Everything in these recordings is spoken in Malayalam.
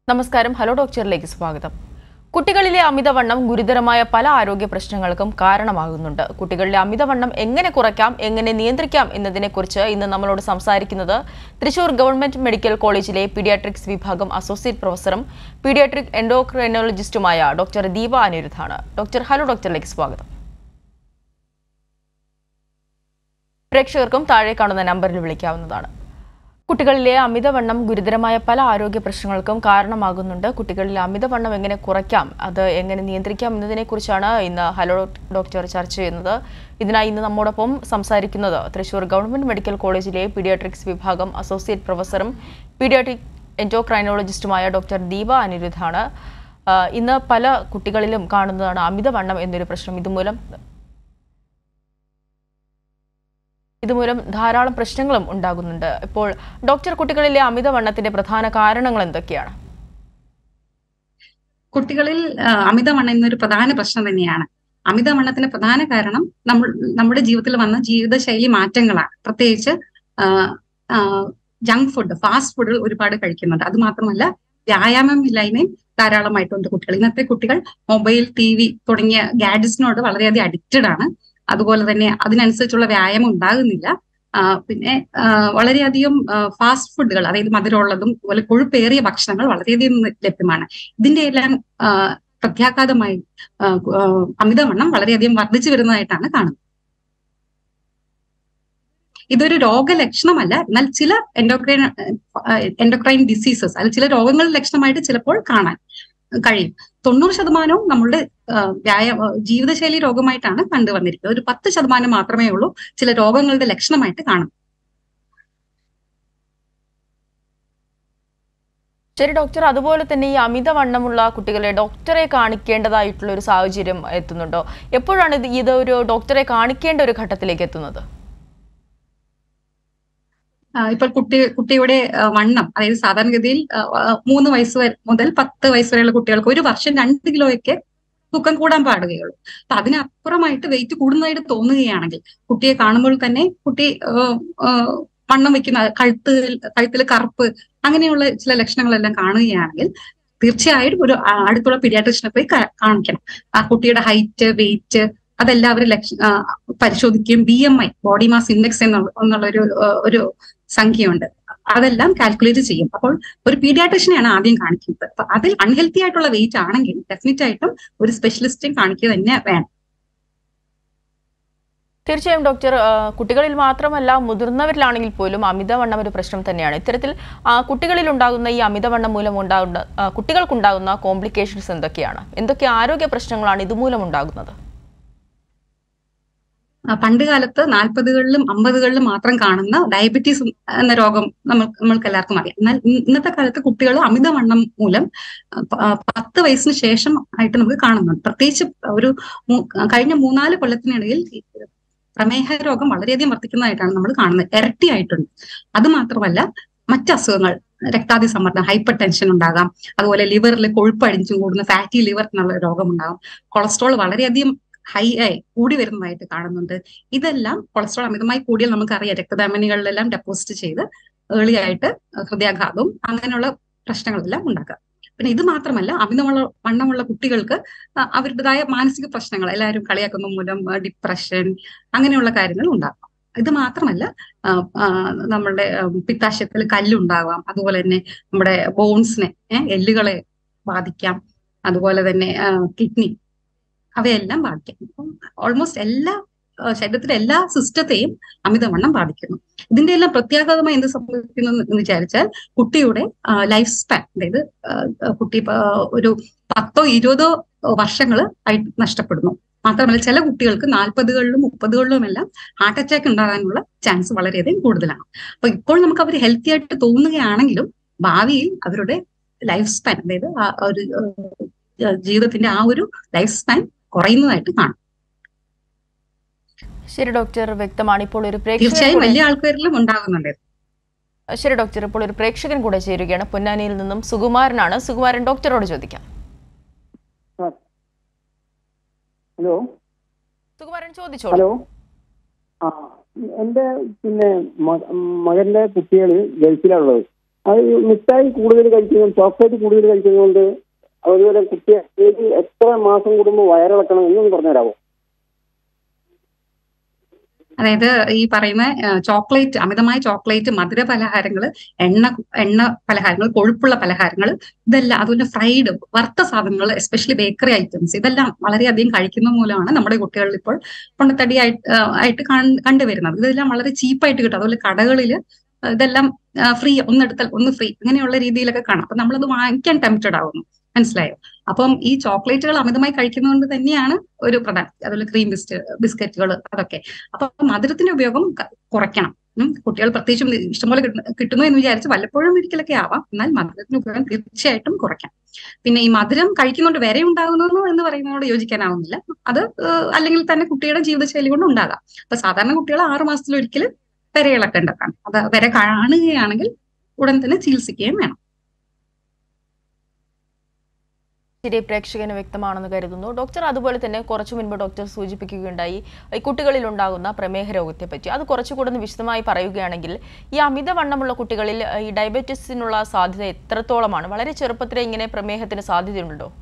നമസ്കാരം ഹലോ ഡോക്ടറിലേക്ക് സ്വാഗതം കുട്ടികളിലെ അമിതവണ്ണം ഗുരുതരമായ പല ആരോഗ്യ പ്രശ്നങ്ങൾക്കും കാരണമാകുന്നുണ്ട് കുട്ടികളിലെ അമിതവണ്ണം എങ്ങനെ കുറയ്ക്കാം എങ്ങനെ നിയന്ത്രിക്കാം എന്നതിനെക്കുറിച്ച് ഇന്ന് നമ്മളോട് സംസാരിക്കുന്നത് തൃശൂർ ഗവൺമെന്റ് മെഡിക്കൽ കോളേജിലെ പീഡിയാട്രിക്സ് വിഭാഗം അസോസിയേറ്റ് പ്രൊഫസറും പീഡിയാട്രിക് എൻഡോക്രൈനോളജിസ്റ്റുമായ ഡോക്ടർ ദീപ അനിരുദ്ധാണ് ഡോക്ടർ ഹലോ ഡോക്ടറിലേക്ക് സ്വാഗതം പ്രേക്ഷകർക്കും താഴെ കാണുന്ന നമ്പറിൽ വിളിക്കാവുന്നതാണ് കുട്ടികളിലെ അമിതവണ്ണം ഗുരുതരമായ പല ആരോഗ്യ പ്രശ്നങ്ങൾക്കും കാരണമാകുന്നുണ്ട് കുട്ടികളിലെ അമിതവണ്ണം എങ്ങനെ കുറയ്ക്കാം അത് എങ്ങനെ നിയന്ത്രിക്കാം എന്നതിനെക്കുറിച്ചാണ് ഇന്ന് ഹലോ ഡോക്ടർ ചർച്ച ചെയ്യുന്നത് ഇതിനായി ഇന്ന് നമ്മോടൊപ്പം സംസാരിക്കുന്നത് തൃശൂർ ഗവൺമെന്റ് മെഡിക്കൽ കോളേജിലെ പീഡിയാട്രിക്സ് വിഭാഗം അസോസിയേറ്റ് പ്രൊഫസറും പീഡിയാട്രിക് എൻഡോക്രൈനോളജിസ്റ്റുമായ ഡോക്ടർ ദീപ അനിരുദ്ധാണ് ആ, ഇന്ന് പല കുട്ടികളിലും കാണുന്നതാണ് അമിതവണ്ണം എന്നൊരു പ്രശ്നം ഇതുമൂലം ഇതുമൂലം ധാരാളം പ്രശ്നങ്ങളും ഉണ്ടാകുന്നുണ്ട് ഇപ്പോൾ ഡോക്ടർ കുട്ടികളിലെ അമിതവണ്ണത്തിന്റെ പ്രധാന കാരണങ്ങൾ എന്തൊക്കെയാണ് കുട്ടികളിൽ ആ, അമിതവണ്ണം എന്നൊരു പ്രധാന പ്രശ്നം തന്നെയാണ് അമിതവണ്ണത്തിന് പ്രധാന കാരണം നമ്മൾ നമ്മുടെ ജീവിതത്തിൽ വന്ന ജീവിതശൈലി മാറ്റങ്ങളാണ് പ്രത്യേകിച്ച് ജങ്ക് ഫുഡ് ഫാസ്റ്റ് ഫുഡുകൾ ഒരുപാട് കഴിക്കുന്നുണ്ട് അത് മാത്രമല്ല വ്യായാമം ഇല്ലായ്മയും ധാരാളമായിട്ടുണ്ട് കുട്ടികൾ ഇന്നത്തെ കുട്ടികൾ മൊബൈൽ ടി വി തുടങ്ങിയ ഗാഡ്ജറ്റ്സിനോട് വളരെയധികം അഡിക്റ്റഡ് ആണ് അതുപോലെ തന്നെ അതിനനുസരിച്ചുള്ള വ്യായാമം ഉണ്ടാകുന്നില്ല ആ, പിന്നെ ആ, വളരെയധികം ഫാസ്റ്റ് ഫുഡുകൾ അതായത് മധുരമുള്ളതും അതുപോലെ കൊഴുപ്പേറിയ ഭക്ഷണങ്ങൾ വളരെയധികം ലഭ്യമാണ് ഇതിന്റെ എല്ലാം ആ, പ്രത്യാഘാതമായി ആ, ആ, അമിതവണ്ണം വളരെയധികം വർദ്ധിച്ചു വരുന്നതായിട്ടാണ് കാണുന്നത് ഇതൊരു രോഗലക്ഷണമല്ല എന്നാൽ ചില എൻഡോക്രൈൻ എൻഡോക്രൈൻ ഡിസീസസ് അല്ലെങ്കിൽ ചില രോഗങ്ങളുടെ ലക്ഷണമായിട്ട് ചിലപ്പോൾ കാണാൻ കഴിയും തൊണ്ണൂറ് ശതമാനവും നമ്മളുടെ ആ, വ്യായാമ ജീവിതശൈലി രോഗമായിട്ടാണ് കണ്ടുവന്നിരിക്കുന്നത് ഒരു പത്ത് ശതമാനം മാത്രമേ ഉള്ളൂ ചില രോഗങ്ങളുടെ ലക്ഷണമായിട്ട് കാണും ശരി ഡോക്ടർ അതുപോലെ തന്നെ ഈ അമിതവണ്ണമുള്ള കുട്ടികളെ ഡോക്ടറെ കാണിക്കേണ്ടതായിട്ടുള്ള ഒരു സാഹചര്യം എത്തുന്നുണ്ടോ എപ്പോഴാണ് ഇത് ഇത് ഒരു ഡോക്ടറെ കാണിക്കേണ്ട ഒരു ഘട്ടത്തിലേക്ക് എത്തുന്നത് ആ, ഇപ്പോൾ കുട്ടി കുട്ടിയുടെ ആ, വണ്ണം അതായത് സാധാരണഗതിയിൽ ആ, ആ, മൂന്ന് വയസ്സ് വരെ മുതൽ പത്ത് വയസ്സ് വരെയുള്ള കുട്ടികൾക്ക് ഒരു വർഷം രണ്ട് കിലോയൊക്കെ തൂക്കം കൂടാൻ പാടുകയുള്ളൂ അപ്പൊ അതിനപ്പുറമായിട്ട് വെയിറ്റ് കൂടുന്നതായിട്ട് തോന്നുകയാണെങ്കിൽ കുട്ടിയെ കാണുമ്പോൾ തന്നെ കുട്ടി ആ, ആ, വണ്ണം വെക്കുന്ന കഴുത്ത് കഴുത്തിൽ കറുപ്പ് അങ്ങനെയുള്ള ചില ലക്ഷണങ്ങളെല്ലാം കാണുകയാണെങ്കിൽ തീർച്ചയായിട്ടും ഒരു ആ, അടുത്തുള്ള പീഡിയാട്രിഷനെ പോയി കാ- കാണിക്കണം ആ കുട്ടിയുടെ ഹൈറ്റ് വെയിറ്റ് അതെല്ലാം അവർ ലക്ഷ ആ, പരിശോധിക്കുകയും B M I body mass index എന്നുള്ള എന്നുള്ള ഒരു ആ, ഒരു സംഖ്യയുണ്ട് അതെല്ലാം കാൽക്കുലേറ്റ് ചെയ്യും അപ്പോൾ ഒരു പീഡിയാട്രിഷനെയാണ് ആദ്യം കാണിക്കുന്നത് അപ്പൊ അതിൽ അൺഹെൽത്തി ആയിട്ടുള്ള വെയിറ്റ് ആണെങ്കിൽ ഡെഫിനറ്റ് ആയിട്ടും ഒരു സ്പെഷ്യലിസ്റ്റിനെ കാണിക്കുക തന്നെ വേണം തീർച്ചയായും ഡോക്ടർ ആ, കുട്ടികളിൽ മാത്രമല്ല മുതിർന്നവരിലാണെങ്കിൽ പോലും അമിതവണ്ണം ഒരു പ്രശ്നം തന്നെയാണ് ഇത്തരത്തിൽ ആ, കുട്ടികളിൽ ഉണ്ടാകുന്ന ഈ അമിതവണ്ണം മൂലം ഉണ്ടാകുന്ന ആ, കുട്ടികൾക്കുണ്ടാകുന്ന കോംപ്ലിക്കേഷൻസ് എന്തൊക്കെയാണ് എന്തൊക്കെ ആരോഗ്യ പ്രശ്നങ്ങളാണ് ഇതുമൂലം ഉണ്ടാകുന്നത് ആ, പണ്ട് കാലത്ത് നാൽപ്പതുകളിലും അമ്പതുകളിലും മാത്രം കാണുന്ന ഡയബറ്റീസ് എന്ന രോഗം നമ്മൾ നമ്മൾക്ക് എല്ലാവർക്കും അറിയാം എന്നാൽ ഇ- ഇന്നത്തെ കാലത്ത് കുട്ടികൾ അമിതവണ്ണം മൂലം ആ, പ- ആ, പത്ത് വയസ്സിന് ശേഷം ആയിട്ട് നമുക്ക് കാണുന്നുണ്ട് പ്രത്യേകിച്ച് ഒരു മൂ- കഴിഞ്ഞ മൂന്നാല് കൊല്ലത്തിനിടയിൽ ഈ പ്രമേഹ രോഗം വളരെയധികം വർദ്ധിക്കുന്നതായിട്ടാണ് നമ്മൾ കാണുന്നത് ഇരട്ടിയായിട്ടുണ്ട് അത് മാത്രമല്ല മറ്റ് അസുഖങ്ങൾ രക്താതി സമ്മർദ്ദം ഹൈപ്പർ ടെൻഷൻ ഉണ്ടാകാം അതുപോലെ ലിവറിൽ കൊഴുപ്പ് അടിഞ്ഞു കൂടുന്ന ഫാറ്റി ലിവർ എന്നുള്ള രോഗം ഉണ്ടാകും കൊളസ്ട്രോൾ വളരെയധികം ഹൈ ആയി കൂടി വരുന്നതായിട്ട് കാണുന്നുണ്ട് ഇതെല്ലാം കൊളസ്ട്രോൾ അമിതമായി കൂടിയാൽ നമുക്കറിയാം രക്തധമനികളിലെല്ലാം ഡെപ്പോസിറ്റ് ചെയ്ത് ഏർലി ആയിട്ട് ഹൃദയാഘാതവും അങ്ങനെയുള്ള പ്രശ്നങ്ങളെല്ലാം ഉണ്ടാക്കാം പിന്നെ ഇത് മാത്രമല്ല അമിതമുള്ള വണ്ണമുള്ള കുട്ടികൾക്ക് അ- അവരുടേതായ മാനസിക പ്രശ്നങ്ങൾ എല്ലാവരും കളിയാക്കുന്ന മൂലം ഡിപ്രഷൻ അങ്ങനെയുള്ള കാര്യങ്ങൾ ഉണ്ടാകാം ഇത് മാത്രമല്ല ആ, ആ, നമ്മളുടെ ആ, പിത്താശയത്തിൽ കല്ലുണ്ടാവാം അതുപോലെ തന്നെ നമ്മുടെ ബോൺസിനെ എല്ലുകളെ ബാധിക്കാം അതുപോലെ തന്നെ കിഡ്നി അവയെല്ലാം ബാധിക്കാം അപ്പം ഓൾമോസ്റ്റ് എല്ലാ ആ, ശരീരത്തിലെ എല്ലാ സിസ്റ്റത്തെയും അമിതവണ്ണം ബാധിക്കുന്നു ഇതിന്റെ എല്ലാം പ്രത്യാഘാതമായി എന്ത് സംഭവിക്കുന്നു എന്ന് വിചാരിച്ചാൽ കുട്ടിയുടെ ലൈഫ് സ്പാൻ അതായത് ആ, ആ, കുട്ടി ഇപ്പൊ, ആ, ഒരു പത്തോ ഇരുപതോ വർഷങ്ങൾ ആയിട്ട് നഷ്ടപ്പെടുന്നു മാത്രമല്ല ചില കുട്ടികൾക്ക് നാൽപ്പതുകളിലും മുപ്പതുകളിലും എല്ലാം ഹാർട്ട് അറ്റാക്ക് ഉണ്ടാകാനുള്ള ചാൻസ് വളരെയധികം കൂടുതലാണ് അപ്പൊ ഇപ്പോൾ നമുക്ക് അവർ ഹെൽത്തി ആയിട്ട് തോന്നുകയാണെങ്കിലും ഭാവിയിൽ അവരുടെ ലൈഫ് സ്പാൻ അതായത് ആ ഒരു ആ, ജീവിതത്തിന്റെ ആ ഒരു ലൈഫ് സ്പാൻ കുറയുന്നതായിട്ട് കാണും ശരി ഡോക്ടർ വ്യക്തമാണ് ഇപ്പോൾ ഒരു പ്രേക്ഷകൻ തീർച്ചയായും കൂടെ- വലിയ ആൾക്കാരിലും ഉണ്ടാകുന്നുണ്ട് ശരി ഡോക്ടർ ഇപ്പോൾ ഒരു പ്രേക്ഷകൻ കൂടെ ചേരുകയാണ് പൊന്നാനിയിൽ നിന്നും സുകുമാരനാണ് സുകുമാരൻ ഡോക്ടറോട് ചോദിക്കാം ഹലോ സുകുമാരൻ ചോദിച്ചോളൂ ഹലോ ആ എന്റെ പിന്നെ മ- മകന്റെ കുട്ടികൾ ഗൾഫിലാണുള്ളത് അത് ഈ മിഠായി കൂടുതൽ കഴിക്കുന്നത് ചോക്ലേറ്റ് കൂടുതൽ കഴിക്കുന്നതുകൊണ്ട് അതുപോലെ കുട്ടിയെ ഏത് എത്ര മാസം കൂടുമ്പോൾ വയറിളക്കണം എന്നൊന്ന് പറഞ്ഞുതരാമോ അതായത് ഈ പറയുന്ന ചോക്ലേറ്റ് അമിതമായ ചോക്ലേറ്റ് മധുര പലഹാരങ്ങൾ എണ്ണ എണ്ണ പലഹാരങ്ങൾ കൊഴുപ്പുള്ള പലഹാരങ്ങൾ ഇതെല്ലാം അതുപോലെ ഫ്രൈഡ് വറുത്ത സാധനങ്ങൾ എസ്പെഷ്യലി ബേക്കറി ഐറ്റംസ് ഇതെല്ലാം വളരെയധികം കഴിക്കുന്ന മൂലമാണ് നമ്മുടെ കുട്ടികളിൽ ഇപ്പോൾ പൊണ്ണത്തടി ആയിട്ട് ആ, ആയിട്ട് കാണ് കണ്ടുവരുന്നത് ഇതെല്ലാം വളരെ ചീപ്പായിട്ട് കിട്ടും അതുപോലെ കടകളിൽ ഇതെല്ലാം ഫ്രീ ഒന്നെടുത്താൽ ഒന്ന് ഫ്രീ അങ്ങനെയുള്ള രീതിയിലൊക്കെ കാണാം അപ്പൊ നമ്മളത് വാങ്ങിക്കാൻ ടെംപ്റ്റഡ് ആവുന്നു മനസ്സിലായോ അപ്പം ഈ ചോക്ലേറ്റുകൾ അമിതമായി കഴിക്കുന്നതുകൊണ്ട് തന്നെയാണ് ഒരു പ്രധാനം അതുപോലെ ക്രീം ബിസ്റ്റ് ബിസ്ക്കറ്റുകൾ അതൊക്കെ അപ്പൊ മധുരത്തിന്റെ ഉപയോഗം ക- കുറയ്ക്കണം ഉം. കുട്ടികൾ പ്രത്യേകിച്ചും ഇഷ്ടംപോലെ കിട്ടുന്നു കിട്ടുന്നു എന്ന് വിചാരിച്ച് വല്ലപ്പോഴും ഒരിക്കലൊക്കെ ആവാം എന്നാൽ മധുരത്തിന്റെ ഉപയോഗം തീർച്ചയായിട്ടും കുറയ്ക്കാം പിന്നെ ഈ മധുരം കഴിക്കുന്നുണ്ട് വരെ ഉണ്ടാകുന്നു എന്ന് പറയുന്നതിനോട് യോജിക്കാനാവുന്നില്ല അത് ഏഹ്, അല്ലെങ്കിൽ തന്നെ കുട്ടിയുടെ ജീവിതശൈലി കൊണ്ട് ഉണ്ടാകാം അപ്പൊ സാധാരണ കുട്ടികൾ ആറു മാസത്തിൽ ഒരിക്കൽ വരെ ഇളക്കേണ്ടതാണ് അത് വരെ കാണുകയാണെങ്കിൽ ഉടൻ തന്നെ ചികിത്സിക്കുകയും വേണം ശരി പ്രേക്ഷകന് വ്യക്തമാണെന്ന് കരുതുന്നു ഡോക്ടർ അതുപോലെ തന്നെ കുറച്ചു മുൻപ് ഡോക്ടർ സൂചിപ്പിക്കുകയുണ്ടായി ഈ കുട്ടികളിൽ ഉണ്ടാകുന്ന പ്രമേഹ രോഗത്തെ പറ്റി അത് കുറച്ചുകൂടെ ഒന്ന് വിശദമായി പറയുകയാണെങ്കിൽ ഈ അമിതവണ്ണമുള്ള കുട്ടികളിൽ ഈ ഡയബറ്റീസിനുള്ള സാധ്യത എത്രത്തോളമാണ് വളരെ ചെറുപ്പത്തിലേ ഇങ്ങനെ പ്രമേഹത്തിന് സാധ്യതയുണ്ടോ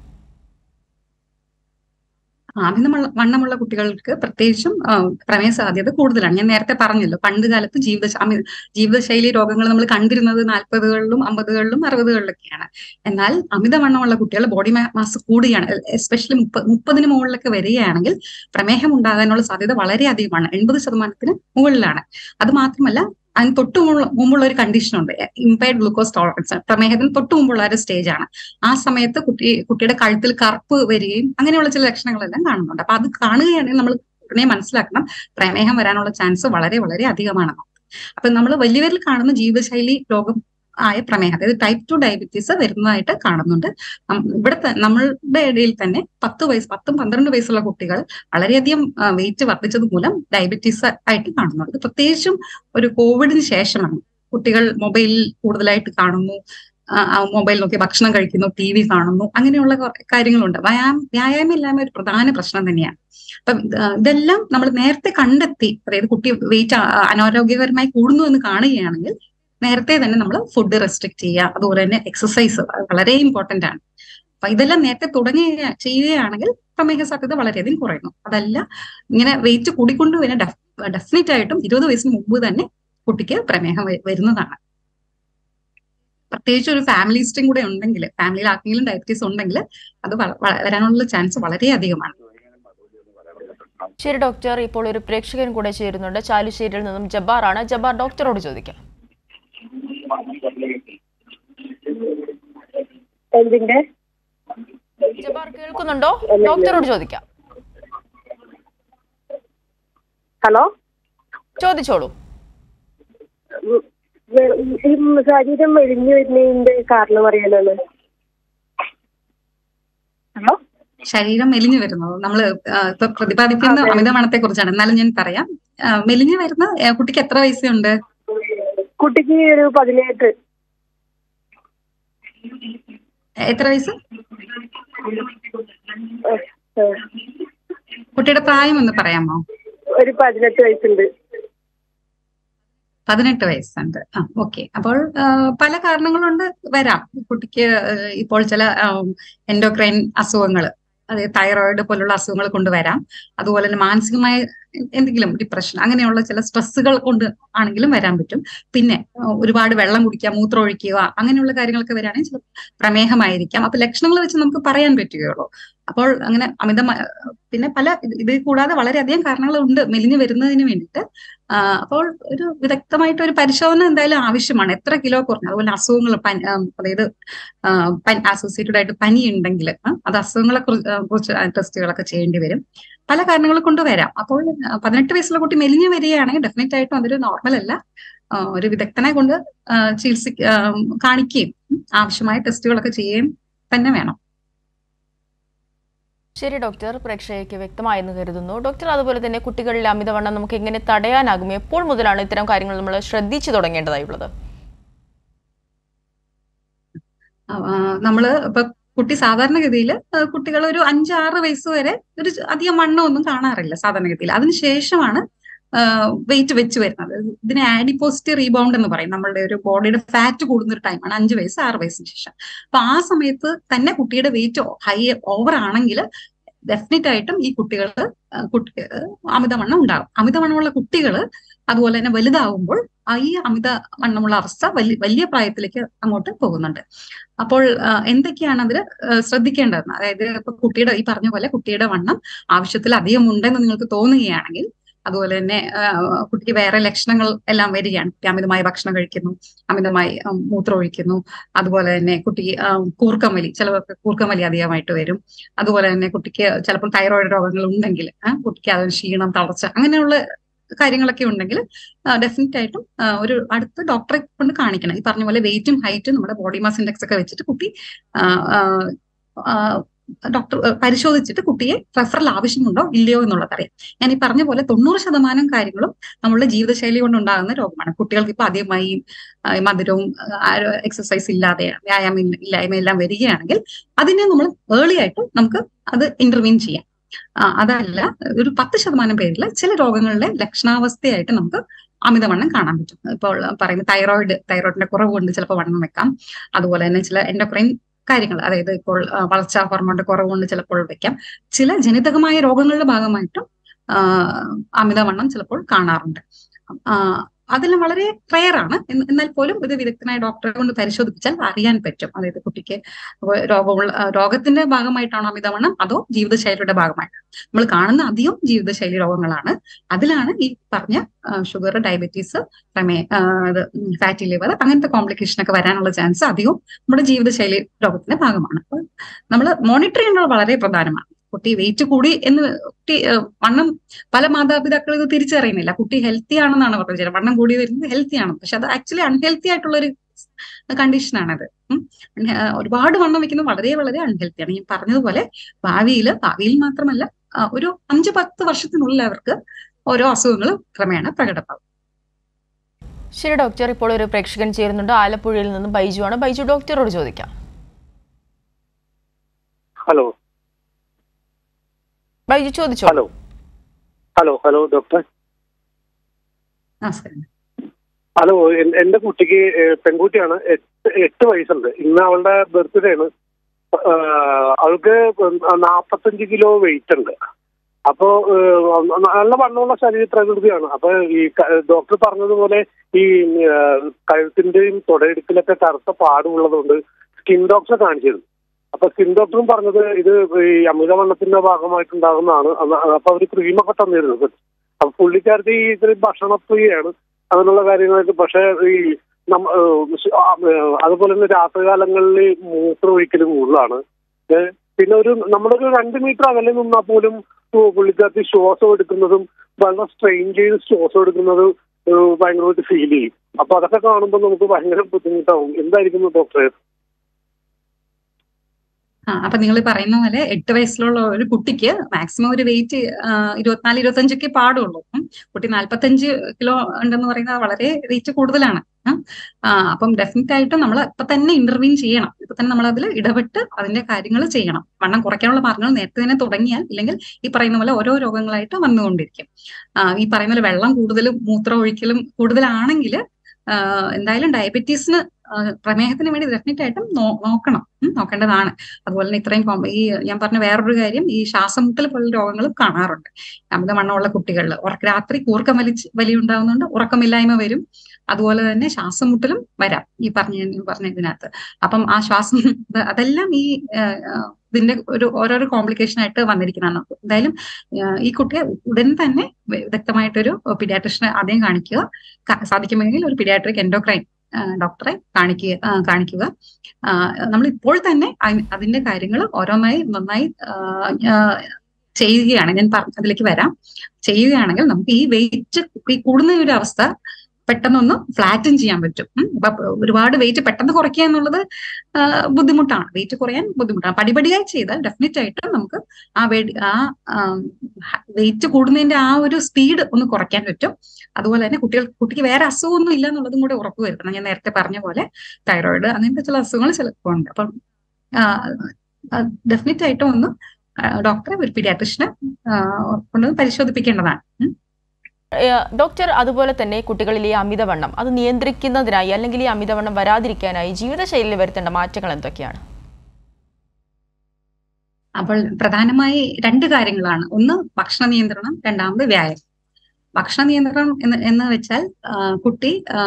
അമിതമുള്ള വണ്ണമുള്ള കുട്ടികൾക്ക് പ്രത്യേകിച്ചും ആ, പ്രമേഹ സാധ്യത കൂടുതലാണ് ഞാൻ നേരത്തെ പറഞ്ഞല്ലോ പണ്ട് കാലത്ത് ജീവിത അമി- ജീവിതശൈലി രോഗങ്ങൾ നമ്മൾ കണ്ടിരുന്നത് നാൽപ്പതുകളിലും അമ്പതുകളിലും അറുപതുകളിലൊക്കെയാണ് എന്നാൽ അമിതവണ്ണമുള്ള കുട്ടികൾ ബോഡി മാസ് കൂടുകയാണ് എസ്പെഷ്യലി മുപ്പ മുപ്പതിന് മുകളിലൊക്കെ വരികയാണെങ്കിൽ പ്രമേഹം ഉണ്ടാകാനുള്ള സാധ്യത വളരെ അധികമാണ് എൺപത് ശതമാനത്തിന് മുകളിലാണ് അത് മാത്രമല്ല അതിന് തൊട്ട് മുമ്പുള്ള മുമ്പുള്ള ഒരു കണ്ടീഷൻ ഉണ്ട് ഇമ്പയർഡ് ഗ്ലൂക്കോസ് ടോളറൻസ് പ്രമേഹത്തിന് തൊട്ട് മുമ്പുള്ള ഒരു സ്റ്റേജ് ആണ് ആ സമയത്ത് കുട്ടി കുട്ടിയുടെ കഴുത്തിൽ കറുപ്പ് വരികയും അങ്ങനെയുള്ള ചില ലക്ഷണങ്ങളെല്ലാം കാണുന്നുണ്ട് അപ്പൊ അത് കാണുകയാണെങ്കിൽ നമ്മൾ ഉടനെ മനസ്സിലാക്കണം പ്രമേഹം വരാനുള്ള ചാൻസ് വളരെ വളരെ അധികമാണെന്ന് അപ്പൊ നമ്മൾ വലിയവരിൽ കാണുന്ന ജീവിതശൈലി രോഗം ആയ പ്രമേഹം അതായത് ടൈപ്പ് ടു ഡയബറ്റീസ് വരുന്നതായിട്ട് കാണുന്നുണ്ട് നം- ഇവിടെ ത- നമ്മളുടെ ഇടയിൽ തന്നെ പത്ത് വയസ്സ് പത്തും പന്ത്രണ്ട് വയസ്സുള്ള കുട്ടികൾ വളരെയധികം വെയിറ്റ് വർദ്ധിച്ചത് മൂലം ഡയബറ്റീസ് ആയിട്ട് കാണുന്നുണ്ട് ഇത് പ്രത്യേകിച്ചും ഒരു കോവിഡിന് ശേഷമാണ് കുട്ടികൾ മൊബൈലിൽ കൂടുതലായിട്ട് കാണുന്നു ആ, ആ മൊബൈൽ നോക്കി ഭക്ഷണം കഴിക്കുന്നു ടി വി കാണുന്നു അങ്ങനെയുള്ള കുറെ കാര്യങ്ങളുണ്ട് വ്യായാമം വ്യായാമം ഇല്ലായ്മ ഒരു പ്രധാന പ്രശ്നം തന്നെയാണ് അപ്പം ഇത്, ആ, ഇതെല്ലാം നമ്മൾ നേരത്തെ കണ്ടെത്തി അതായത് കുട്ടി വെയിറ്റ് അനാരോഗ്യകരമായി കൂടുന്നു എന്ന് കാണുകയാണെങ്കിൽ നേരത്തെ തന്നെ നമ്മൾ ഫുഡ് റെസ്ട്രിക്ട് ചെയ്യുക അതുപോലെ തന്നെ എക്സസൈസ് വളരെ ഇമ്പോർട്ടന്റ് ആണ് അപ്പൊ ഇതെല്ലാം നേരത്തെ തുടങ്ങുക ചെയ്യുകയാണെങ്കിൽ പ്രമേഹ സാധ്യത വളരെയധികം കുറയുന്നു അതല്ല ഇങ്ങനെ വെയിറ്റ് കൂടിക്കൊണ്ട് വരുന്ന ഡെഫിനറ്റ് ആയിട്ടും ഇരുപത് വയസ്സിന് മുമ്പ് തന്നെ കുട്ടിക്ക് പ്രമേഹം വ- വരുന്നതാണ് പ്രത്യേകിച്ച് ഒരു ഫാമിലി ഹിസ്റ്ററിയും കൂടെ ഉണ്ടെങ്കിൽ ഫാമിലിയിൽ ആർക്കെങ്കിലും ഡയബറ്റീസ് ഉണ്ടെങ്കിൽ അത് വള- വള- വരാനുള്ള ചാൻസ് വളരെ അധികമാണ് ശരി ഡോക്ടർ ഇപ്പോൾ ഒരു പ്രേക്ഷകൻ കൂടെ ചേരുന്നുണ്ട് ചാലുശ്ശേരിയിൽ നിന്നും ജബ്ബാറാണ് ജബ്ബാർ ഡോക്ടറോട് ചോദിക്കാം എന്തിന്റെ ജബ്ബാർ കേൾക്കുന്നുണ്ടോ ഡോക്ടറോട് ചോദിക്കാം ഹലോ ചോദിച്ചോളൂ ഉം, വെ- ഈ ശരീരം മെലിഞ്ഞു വരുന്നതിന്റെ കാരണം അറിയാനാണ് ഹലോ ശരീരം മെലിഞ്ഞു വരുന്നത് നമ്മൾ ഇപ്പൊ പ്രതിപാദിക്കുന്ന അതെ. അമിതവണ്ണത്തെ കുറിച്ചാണ് എന്നാലും ഞാൻ പറയാം ആ, മെലിഞ്ഞു വരുന്ന ആ, കുട്ടിക്ക് എത്ര വയസ്സുണ്ട് കുട്ടിക്ക് ഒരു പതിനെട്ട് എത്ര വയസ്സ് ഏഹ്, ഏഹ്, കുട്ടിയുടെ പ്രായം ഒന്ന് പറയാമോ ഒരു പതിനെട്ട് വയസ്സുണ്ട് പതിനെട്ട് വയസ്സുണ്ട് ആ ഓക്കെ അപ്പോൾ ആ, പല കാരണങ്ങളുണ്ട് വരാം കുട്ടിക്ക് ആ, ഇപ്പോൾ ചില എൻഡോക്രൈൻ അസുഖങ്ങൾ അതായത് തൈറോയിഡ് പോലുള്ള അസുഖങ്ങൾ കൊണ്ട് വരാം അതുപോലെ തന്നെ മാനസികമായ എന്തെങ്കിലും ഡിപ്രഷൻ അങ്ങനെയുള്ള ചില സ്ട്രെസ്സുകൾ കൊണ്ട് ആണെങ്കിലും വരാൻ പറ്റും പിന്നെ ആ, ഒരുപാട് വെള്ളം കുടിക്കുക മൂത്രം ഒഴിക്കുക അങ്ങനെയുള്ള കാര്യങ്ങളൊക്കെ വരികയാണെങ്കിൽ ചില പ്രമേഹമായിരിക്കാം അപ്പൊ ലക്ഷണങ്ങൾ വെച്ച് നമുക്ക് പറയാൻ പറ്റുകയുള്ളൂ അപ്പോൾ അങ്ങനെ അമിതമായ പിന്നെ പല ഇത് ഇത് കൂടാതെ വളരെയധികം കാരണങ്ങളുണ്ട് മെലിഞ്ഞു വരുന്നതിന് വേണ്ടിയിട്ട് ആ, അപ്പോൾ ഒരു വിദഗ്ധമായിട്ട് ഒരു പരിശോധന എന്തായാലും ആവശ്യമാണ് എത്ര കിലോ കുറഞ്ഞു അതുപോലെ അസുഖങ്ങൾ പനി ആ, അതായത് അസോസിയേറ്റഡ് ആയിട്ട് പനി ഉണ്ടെങ്കിൽ അത് അസുഖങ്ങളെ കുറി- ആ, കുറിച്ച് ടെസ്റ്റുകളൊക്കെ ചെയ്യേണ്ടി വരും പല കാരണങ്ങൾ കൊണ്ട് വരാം അപ്പോൾ ആ, പതിനെട്ട് വയസ്സുള്ള കുട്ടി മെലിഞ്ഞു വരികയാണെങ്കിൽ ഡെഫിനറ്റ് ആയിട്ടും അതൊരു നോർമൽ അല്ല ആ, ഒരു വിദഗ്ധനെ കൊണ്ട് ആ, ചികിത്സ ആ, കാണിക്കുകയും ഉം, ആവശ്യമായ ടെസ്റ്റുകളൊക്കെ ചെയ്യുകയും തന്നെ വേണം ശരി ഡോക്ടർ പ്രേക്ഷകയ്ക്ക് വ്യക്തമായെന്ന് കരുതുന്നു ഡോക്ടർ അതുപോലെ തന്നെ കുട്ടികളിലെ അമിതവണ്ണം നമുക്ക് എങ്ങനെ തടയാനാകും എപ്പോൾ മുതലാണ് ഇത്തരം കാര്യങ്ങൾ നമ്മൾ ശ്രദ്ധിച്ചു തുടങ്ങേണ്ടതായുള്ളത് നമ്മള് ഇപ്പൊ കുട്ടി സാധാരണഗതിയിൽ കുട്ടികൾ ഒരു അഞ്ചാറ് വയസ്സ് വരെ ഒരു ച- അധികം വണ്ണമൊന്നും കാണാറില്ല സാധാരണഗതിയിൽ അതിനുശേഷമാണ് വെയിറ്റ് വെച്ച് വരുന്നത് ഇതിനെ ആഡിപ്പോസിറ്റി റീബൗണ്ട് എന്ന് പറയും നമ്മളുടെ ഒരു ബോഡിയുടെ ഫാറ്റ് കൂടുന്ന ഒരു ടൈമാണ് അഞ്ച് വയസ്സ് ആറ് വയസ്സിന് ശേഷം അപ്പൊ ആ സമയത്ത് തന്നെ കുട്ടിയുടെ വെയിറ്റ് ഹൈ ഓവർ ആണെങ്കിൽ ഡെഫിനറ്റ് ആയിട്ടും ഈ കുട്ടികൾ കുട്ടി അമിതവണ്ണം ഉണ്ടാകും അമിതവണ്ണമുള്ള കുട്ടികൾ അതുപോലെ തന്നെ വലുതാവുമ്പോൾ ആ ഈ അമിതവണ്ണമുള്ള അവസ്ഥ വലിയ വലിയ പ്രായത്തിലേക്ക് അങ്ങോട്ട് പോകുന്നുണ്ട് അപ്പോൾ ആ, എന്തൊക്കെയാണ് അതിൽ ശ്രദ്ധിക്കേണ്ടതെന്ന് അതായത് ഇപ്പൊ കുട്ടിയുടെ ഈ പറഞ്ഞ പോലെ കുട്ടിയുടെ വണ്ണം ആവശ്യത്തിൽ അധികം ഉണ്ടെന്ന് നിങ്ങൾക്ക് തോന്നുകയാണെങ്കിൽ അതുപോലെ തന്നെ ആ, കുട്ടിക്ക് വേറെ ലക്ഷണങ്ങൾ എല്ലാം വരികയാണ് കുട്ടി അമിതമായി ഭക്ഷണം കഴിക്കുന്നു അമിതമായി ഉം, മൂത്രം ഒഴിക്കുന്നു അതുപോലെ തന്നെ കുട്ടി ആ, കൂർക്കമലി ചിലവർക്ക് കൂർക്കമലി അധികമായിട്ട് വരും അതുപോലെ തന്നെ കുട്ടിക്ക് ചിലപ്പോൾ തൈറോയിഡ് രോഗങ്ങൾ ഉണ്ടെങ്കിൽ ആ, കുട്ടിക്ക് അതിന് ക്ഷീണം തളർച്ച അങ്ങനെയുള്ള കാര്യങ്ങളൊക്കെ ഉണ്ടെങ്കിൽ ഡെഫിനറ്റ് ആയിട്ടും ആ, ഒരു അടുത്ത ഡോക്ടറെ കൊണ്ട് കാണിക്കണം ഈ പറഞ്ഞ പോലെ വെയിറ്റും ഹൈറ്റും നമ്മുടെ ബോഡി മാസ് ഇൻഡെക്സ് ഒക്കെ വെച്ചിട്ട് കുട്ടി ആ, ആ, ആ, ഡോക്ടർ ആ, പരിശോധിച്ചിട്ട് കുട്ടിയെ റെഫറൽ ആവശ്യമുണ്ടോ ഇല്ലയോ എന്നുള്ളത് അറിയാം ഞാൻ ഈ പറഞ്ഞ പോലെ തൊണ്ണൂറ് ശതമാനം കാര്യങ്ങളും നമ്മളുടെ ജീവിതശൈലി കൊണ്ടുണ്ടാകുന്ന രോഗമാണ് കുട്ടികൾക്ക് ഇപ്പൊ അധികമായി ആ, മധുരവും എക്സസൈസ് ഇല്ലാതെ വ്യായാമം ഇല്ല- ഇല്ലായ്മ എല്ലാം വരികയാണെങ്കിൽ അതിനെ നമ്മൾ ഏർലി ആയിട്ട് നമുക്ക് അത് ഇന്റർവീൻ ചെയ്യാം ആ, അതല്ല ഒരു പത്ത് ശതമാനം പേരിൽ ചില രോഗങ്ങളുടെ ലക്ഷണാവസ്ഥയായിട്ട് നമുക്ക് അമിതവണ്ണം കാണാൻ പറ്റും ഇപ്പോൾ പറയുന്ന തൈറോയിഡ് തൈറോയിഡിന്റെ കുറവ് കൊണ്ട് ചിലപ്പോൾ വണ്ണം വെക്കാം അതുപോലെ തന്നെ ചില എൻഡോക്രൈൻ കാര്യങ്ങൾ അതായത് ഇപ്പോൾ ആ, വളർച്ചാ ഹോർമോണിന്റെ കുറവ് കൊണ്ട് ചിലപ്പോൾ വെക്കാം ചില ജനിതകമായ രോഗങ്ങളുടെ ഭാഗമായിട്ടും ആ, അമിതവണ്ണം ചിലപ്പോൾ കാണാറുണ്ട് ആ, അതെല്ലാം വളരെ റെയർ ആണ് എന്ന് എന്നാൽ പോലും ഇത് വിദഗ്ധനായ ഡോക്ടറെ കൊണ്ട് പരിശോധിപ്പിച്ചാൽ അറിയാൻ പറ്റും അതായത് കുട്ടിക്ക് രോഗമുള്ള ആ, രോഗത്തിന്റെ ഭാഗമായിട്ടാണോ അമിതവണ്ണം അതോ ജീവിതശൈലിയുടെ ഭാഗമായിട്ടാണോ നമ്മൾ കാണുന്ന അധികം ജീവിതശൈലി രോഗങ്ങളാണ് അതിലാണ് ഈ പറഞ്ഞ ഷുഗർ ഡയബറ്റീസ് പ്രമേ ഫാറ്റി ലിവർ അങ്ങനത്തെ കോംപ്ലിക്കേഷൻ ഒക്കെ വരാനുള്ള ചാൻസ് അധികവും നമ്മുടെ ജീവിതശൈലി രോഗത്തിന്റെ ഭാഗമാണ് അപ്പോൾ നമ്മൾ മോണിറ്റർ ചെയ്യേണ്ടത് വളരെ പ്രധാനമാണ് കുട്ടി വെയിറ്റ് കൂടി എന്ന് കുട്ടി ആ, വണ്ണം പല മാതാപിതാക്കൾ ഇത് തിരിച്ചറിയുന്നില്ല കുട്ടി ഹെൽത്തി ആണെന്നാണ് പറഞ്ഞത് വണ്ണം കൂടി വരുന്നത് ഹെൽത്തി ആണ് പക്ഷെ അത് ആക്ച്വലി അൺഹെൽത്തി ആയിട്ടുള്ള ഒരു കണ്ടീഷനാണത് ഒരുപാട് വണ്ണം വെക്കുന്നത് വളരെ വളരെ അൺഹെൽത്തി ആണ് ഞാൻ പറഞ്ഞതുപോലെ ഭാവിയിൽ ഭാവിയിൽ മാത്രമല്ല ആ, ഒരു അഞ്ച് പത്ത് വർഷത്തിനുള്ളിൽ അവർക്ക് ഓരോ അസുഖങ്ങൾ ക്രമേണ പ്രകടമാകും ശരി ഡോക്ടർ ഇപ്പോൾ ഒരു പ്രേക്ഷകൻ ചേരുന്നുണ്ട് ആലപ്പുഴയിൽ നിന്നും ബൈജു ആണ് ബൈജു ഡോക്ടറോട് ചോദിക്കാം ഹലോ ബൈജു ചോദിച്ചോ ഹലോ ഹലോ ഹലോ ഡോക്ടർ നമസ്കാരം ഹലോ എൻ- എന്റെ കുട്ടിക്ക് ഏഹ്, പെൺകുട്ടിയാണ് എട്ട് എട്ട് വയസ്സുണ്ട് ഇന്ന് അവളുടെ ബർത്ത്ഡേ ആണ് ആഹ്, അവൾക്ക് നാപ്പത്തഞ്ച് കിലോ വെയിറ്റ് ഉണ്ട് അപ്പോ ഏഹ്, നല്ല വണ്ണമുള്ള ശരീര പ്രകൃതിയാണ് അപ്പൊ ഈ ക- ഡോക്ടർ പറഞ്ഞതുപോലെ ഈ ഏഹ്, കഴുത്തിന്റെയും തുടയെടുപ്പിലൊക്കെ കറുത്ത പാടുള്ളതുകൊണ്ട് സ്കിൻ ഡോക്ടറെ കാണിച്ചിരുന്നു അപ്പൊ സ്കിൻ ഡോക്ടറും പറഞ്ഞത് ഇത് ഈ അമിതവണ്ണത്തിന്റെ ഭാഗമായിട്ടുണ്ടാകുന്നതാണ് അന്ന് അപ്പൊ അവര് ക്രീമൊക്കെ തന്നിരുന്നു അപ്പൊ പുള്ളിക്കാരത്തി ഈ ഇത്തിരി ഭക്ഷണപ്രിയയാണ് അങ്ങനെയുള്ള കാര്യങ്ങളൊക്കെ പക്ഷെ ഈ നമ്മ ഏഹ് ശ്- ആ, ഏഹ് അതുപോലെ തന്നെ രാത്രികാലങ്ങളിൽ മൂത്രം ഒഴിക്കലും കൂടുതലാണ് ഏഹ് പിന്നെ ഒരു നമ്മളൊരു രണ്ട് മീറ്റർ അകലെ നിന്നാൽ പോലും പു- പുള്ളിക്കാരത്തി ശ്വാസം എടുക്കുന്നതും വളരെ സ്ട്രെയിൻ ചെയ്ത് ശ്വാസം എടുക്കുന്നത് ഏഹ് ഭയങ്കരമായിട്ട് ഫീൽ ചെയ്യും അപ്പൊ അതൊക്കെ കാണുമ്പോൾ നമുക്ക് ഭയങ്കര ബുദ്ധിമുട്ടാവും എന്തായിരിക്കും ഡോക്ടറെ ആ അപ്പൊ നിങ്ങൾ പറയുന്ന പോലെ എട്ട് വയസ്സിലുള്ള ഒരു കുട്ടിക്ക് മാക്സിമം ഒരു വെയിറ്റ് ഇരുപത്തിനാല് ഇരുപത്തഞ്ചൊക്കെ പാടുള്ളൂ ഉം. കുട്ടി നാല്പത്തഞ്ച് കിലോ ഉണ്ടെന്ന് പറയുന്നത് വളരെ വെയിറ്റ് കൂടുതലാണ് ഉം. ആ, അപ്പം ഡെഫിനറ്റ് ആയിട്ടും നമ്മൾ ഇപ്പൊ തന്നെ ഇന്റർവീൻ ചെയ്യണം ഇപ്പൊ തന്നെ നമ്മൾ അതിൽ ഇടപെട്ട് അതിന്റെ കാര്യങ്ങൾ ചെയ്യണം വണ്ണം കുറയ്ക്കാനുള്ള മാർഗങ്ങൾ നേരത്തെ തന്നെ തുടങ്ങിയാൽ ഇല്ലെങ്കിൽ ഈ പറയുന്ന പോലെ ഓരോ രോഗങ്ങളായിട്ട് വന്നുകൊണ്ടിരിക്കും ആ, ഈ പറയുന്ന പോലെ വെള്ളം കൂടുതലും മൂത്രം ഒഴിക്കലും കൂടുതലാണെങ്കിൽ എന്തായാലും ഡയബറ്റീസിന് പ്രമേഹത്തിന് വേണ്ടി ഡെഫിനറ്റ് ആയിട്ടും നോ- നോക്കണം ഉം, നോക്കേണ്ടതാണ് അതുപോലെ തന്നെ ഇത്രയും കോം- ഈ ഞാൻ പറഞ്ഞ വേറൊരു കാര്യം ഈ ശ്വാസമുട്ടൽ പോലുള്ള രോഗങ്ങളും കാണാറുണ്ട് അമിതവണ്ണമുള്ള കുട്ടികളിൽ ഉറക്ക രാത്രി കൂർക്കം വലിച്ച് വലി ഉണ്ടാവുന്നുണ്ട് ഉറക്കമില്ലായ്മ വരും അതുപോലെ തന്നെ ശ്വാസം മുട്ടലും വരാം ഈ പറഞ്ഞ ഞാൻ പറഞ്ഞ ഇതിനകത്ത് അപ്പം ആ ശ്വാസം ഇത് അതെല്ലാം ഈ ആ, ആ, ഇതിന്റെ ഒരു ഓരോരോ കോംപ്ലിക്കേഷൻ ആയിട്ട് വന്നിരിക്കുന്നതാണ് എന്തായാലും ആ, ഈ കുട്ടിയെ ഉടൻ തന്നെ വ്യക്തമായിട്ടൊരു പീഡിയാട്രിഷനെ ആദ്യം കാണിക്കുക ക- സാധിക്കുമെങ്കിൽ ഒരു പീഡിയാട്രിക് എൻഡോക്രൈൻ ഡോക്ടറെ കാണിക്കുക ആ, കാണിക്കുക നമ്മൾ ഇപ്പോൾ തന്നെ അതി- അതിന്റെ കാര്യങ്ങൾ ഓരോന്നായി നന്നായി ആ, ആ, ചെയ്യുകയാണ് ഞാൻ പറഞ്ഞ അതിലേക്ക് വരാം ചെയ്യുകയാണെങ്കിൽ നമുക്ക് ഈ വെയിറ്റ് ഈ കൂടുന്ന ഒരു അവസ്ഥ പെട്ടെന്നൊന്ന് ഫ്ലാറ്റൻ ചെയ്യാൻ പറ്റും ഉം. അപ്പൊ ഒരുപാട് വെയിറ്റ് പെട്ടെന്ന് കുറയ്ക്കുക എന്നുള്ളത് ആ, ബുദ്ധിമുട്ടാണ് വെയിറ്റ് കുറയാൻ ബുദ്ധിമുട്ടാണ് പടിപടിയായി ചെയ്താൽ ഡെഫിനറ്റ് ആയിട്ട് നമുക്ക് ആ വേ- ആ വെയിറ്റ് കൂടുന്നതിന്റെ ആ ഒരു സ്പീഡ് ഒന്ന് കുറയ്ക്കാൻ പറ്റും അതുപോലെ തന്നെ കുട്ടികൾ കുട്ടിക്ക് വേറെ അസുഖമൊന്നും ഇല്ല എന്നുള്ളതും കൂടെ ഉറപ്പ് വരുത്തണം ഞാൻ നേരത്തെ പറഞ്ഞ പോലെ തൈറോയിഡ് അങ്ങനത്തെ ചില അസുഖങ്ങൾ ചിലപ്പോൾ ഉണ്ട് അപ്പം ഡെഫിനറ്റ് ആയിട്ടും ഒന്ന് ആ, ഡോക്ടറെ ഒരു പീഡിയാട്രിഷനെ കൊണ്ടുവന്ന് പരിശോധിപ്പിക്കേണ്ടതാണ് ഉം. ഏഹ് ഡോക്ടർ അതുപോലെ തന്നെ കുട്ടികളിലെ അമിതവണ്ണം അത് നിയന്ത്രിക്കുന്നതിനായി അല്ലെങ്കിൽ ഈ അമിതവണ്ണം വരാതിരിക്കാനായി ജീവിതശൈലിയിൽ വരുത്തേണ്ട മാറ്റങ്ങൾ എന്തൊക്കെയാണ് അപ്പോൾ പ്രധാനമായി രണ്ട് കാര്യങ്ങളാണ് ഒന്ന് ഭക്ഷണ നിയന്ത്രണം രണ്ടാമത് വ്യായാമം ഭക്ഷണ നിയന്ത്രണം എന്ന് എന്ന് വെച്ചാൽ ആ, കുട്ടി ആ,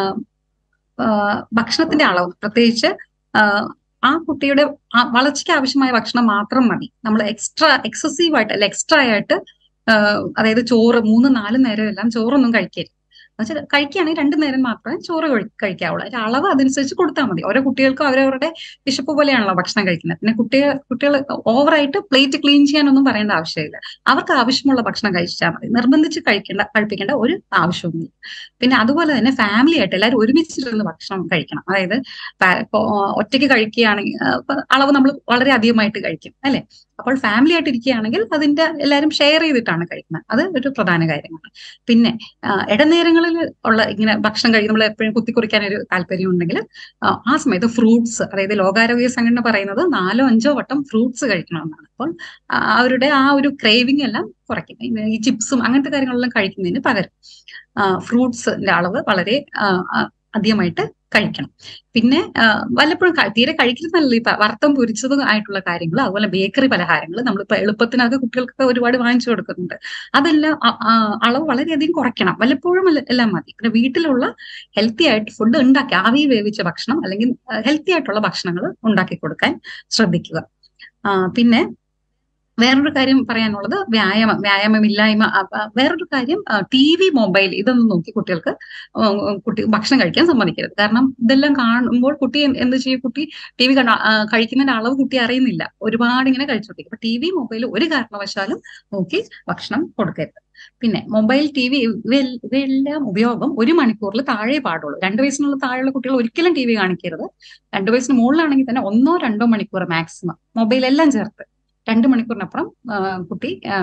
ആ, ഭക്ഷണത്തിന്റെ അളവ് പ്രത്യേകിച്ച് ആ, ആ കുട്ടിയുടെ ആ വളർച്ചയ്ക്ക് ആവശ്യമായ ഭക്ഷണം മാത്രം മതി നമ്മൾ എക്സ്ട്രാ എക്സസീവ് ആയിട്ട് അല്ല എക്സ്ട്രാ ആയിട്ട് ആ, അതായത് ചോറ് മൂന്ന് നാല് നേരം എല്ലാം ചോറൊന്നും കഴിക്കരുത് എന്നുവെച്ചാൽ കഴിക്കുകയാണെങ്കിൽ രണ്ടു നേരം മാത്രമേ ചോറ് കഴി- കഴിക്കാവുള്ളൂ അതിന്റെ അളവ് അതനുസരിച്ച് കൊടുത്താൽ മതി ഓരോ കുട്ടികൾക്കും അവരവരുടെ വിശപ്പ് പോലെയാണല്ലോ ഭക്ഷണം കഴിക്കുന്നത് പിന്നെ കുട്ടികൾ കുട്ടികൾ ഓവറായിട്ട് പ്ലേറ്റ് ക്ലീൻ ചെയ്യാനൊന്നും പറയേണ്ട ആവശ്യമില്ല അവർക്ക് ആവശ്യമുള്ള ഭക്ഷണം കഴിച്ചാൽ മതി നിർബന്ധിച്ച് കഴിക്കേണ്ട കഴിപ്പിക്കേണ്ട ഒരു ആവശ്യവുമില്ല പിന്നെ അതുപോലെ തന്നെ ഫാമിലി ആയിട്ട് എല്ലാവരും ഒരുമിച്ചിരുന്ന് ഭക്ഷണം കഴിക്കണം അതായത് ഫാ- ഇപ്പൊ ഒറ്റയ്ക്ക് കഴിക്കുകയാണെങ്കിൽ ആ, ഇപ്പൊ അളവ് നമ്മൾ വളരെ അധികമായിട്ട് കഴിക്കും അല്ലെ അപ്പോൾ ഫാമിലി ആയിട്ട് ഇരിക്കുകയാണെങ്കിൽ അതിന്റെ എല്ലാവരും ഷെയർ ചെയ്തിട്ടാണ് കഴിക്കുന്നത് അത് ഒരു പ്രധാന കാര്യമാണ് പിന്നെ ആ, ഇടനേരങ്ങളിൽ ഉള്ള ഇങ്ങനെ ഭക്ഷണം കഴിക്കും നമ്മൾ എപ്പോഴും കുത്തിക്കുറിക്കാൻ ഒരു താല്പര്യം ഉണ്ടെങ്കിൽ ആ ആ സമയത്ത് ഫ്രൂട്ട്സ് അതായത് ലോകാരോഗ്യ സംഘടന പറയുന്നത് നാലോ അഞ്ചോ വട്ടം ഫ്രൂട്ട്സ് കഴിക്കണമെന്നാണ് അപ്പോൾ ആ അവരുടെ ആ ഒരു ക്രേവിംഗ് എല്ലാം കുറയ്ക്കും ഈ- ഈ ചിപ്സും അങ്ങനത്തെ കാര്യങ്ങളെല്ലാം കഴിക്കുന്നതിന് പകരം ഫ്രൂട്ട്സിന്റെ അളവ് വളരെ ആ, ആ, അധികമായിട്ട് കഴിക്കണം പിന്നെ ആ, വല്ലപ്പോഴും ക- തീരെ കഴിക്കുന്നതല്ല ഈ പ- വറുത്തം പൊരിച്ചതും ആയിട്ടുള്ള കാര്യങ്ങൾ അതുപോലെ ബേക്കറി പലഹാരങ്ങൾ നമ്മളിപ്പോ എളുപ്പത്തിനൊക്കെ കുട്ടികൾക്കൊക്കെ ഒരുപാട് വാങ്ങിച്ചു കൊടുക്കുന്നുണ്ട് അതെല്ലാം അ- ആ, അളവ് വളരെയധികം കുറയ്ക്കണം വല്ലപ്പോഴും എല്ല- എല്ലാം മതി പിന്നെ വീട്ടിലുള്ള ഹെൽത്തി ആയിട്ട് ഫുഡ് ഉണ്ടാക്കി ആവി വേവിച്ച ഭക്ഷണം അല്ലെങ്കിൽ ഹെൽത്തി ആയിട്ടുള്ള ഭക്ഷണങ്ങൾ ഉണ്ടാക്കി കൊടുക്കാൻ ശ്രദ്ധിക്കുക ആ, പിന്നെ വേറൊരു കാര്യം പറയാനുള്ളത് വ്യായാമം വ്യായാമമില്ലായ്മ അ- അ- വേറൊരു കാര്യം ടി വി മൊബൈൽ ഇതൊന്നും നോക്കി കുട്ടികൾക്ക് ഉം, ഉം, കുട്ടി ഭക്ഷണം കഴിക്കാൻ സമ്മതിക്കരുത് കാരണം ഇതെല്ലാം കാണുമ്പോൾ കുട്ടി എന്ത് എന്ത് ചെയ്യും കുട്ടി ടി വി കണ്ട ആ, കഴിക്കുന്നതിന്റെ അളവ് കുട്ടി അറിയുന്നില്ല ഒരുപാട് ഇങ്ങനെ കഴിച്ചോണ്ടിരിക്കും അപ്പൊ ടി വി മൊബൈൽ ഒരു കാരണവശാലും നോക്കി ഭക്ഷണം കൊടുക്കരുത് പിന്നെ മൊബൈൽ ടി വി ഇവയെല്ലാം ഉപയോഗം ഒരു മണിക്കൂറിൽ താഴെ പാടുള്ളൂ രണ്ട് വയസ്സിനുള്ള താഴെയുള്ള കുട്ടികൾ ഒരിക്കലും ടി വി കാണിക്കരുത് രണ്ട് വയസ്സിന് മുകളിലാണെങ്കിൽ തന്നെ ഒന്നോ രണ്ടോ മണിക്കൂർ മാക്സിമം മൊബൈൽ എല്ലാം ചേർത്ത് രണ്ട് മണിക്കൂറിനപ്പുറം ആ, കുട്ടി ആ,